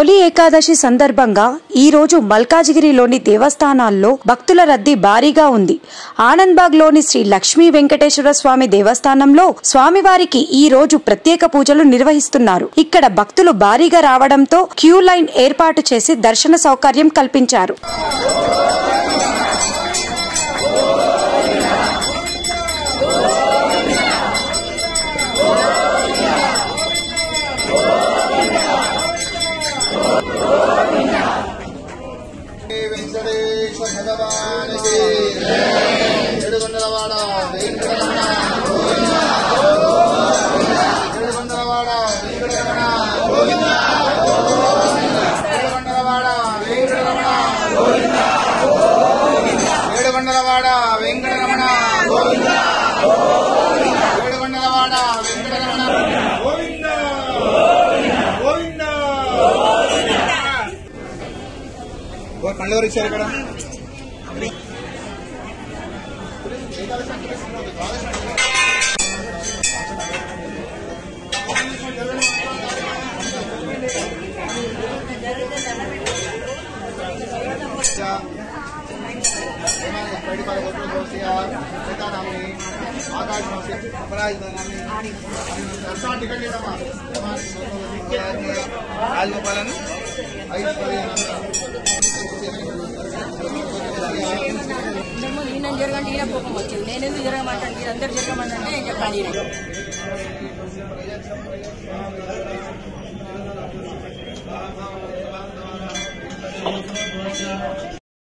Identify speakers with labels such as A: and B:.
A: తొలి ఏకాదశి సందర్భంగా ఈ రోజు మల్కాజిగిరిలోని దేవస్థానాల్లో భక్తుల రద్దీ భారీగా ఉంది ఆనంద్బాగ్ లోని శ్రీ లక్ష్మీ వెంకటేశ్వర స్వామి దేవస్థానంలో స్వామివారికి ఈ రోజు ప్రత్యేక పూజలు నిర్వహిస్తున్నారు ఇక్కడ భక్తులు భారీగా రావడంతో క్యూ లైన్ ఏర్పాటు చేసి దర్శన సౌకర్యం కల్పించారు
B: వెంకటేశ్వర భగవానికి ఏడుగొండలవాడ వెంకటరమణ ఏడుగొండలవాడ వెంకటరమణ ఏడుగొండలవాడ వెంకటరమణ ఏడుగొండలవాడ వెంకటరమణ ఏడుగొండలవాడ వెంకటరమణ గోవింద గోవింద కళ్ళు ఎవరు ఇచ్చారు ఇక్కడ రాజగోపాలని ఐదు పదిహేను
C: మేము ఈయన జరగండి ఈయన కోపం వచ్చింది నేను ఎందుకు జరగమంటాను మీరు అందరు జరగమంటే నేను చెప్పాను ఈయన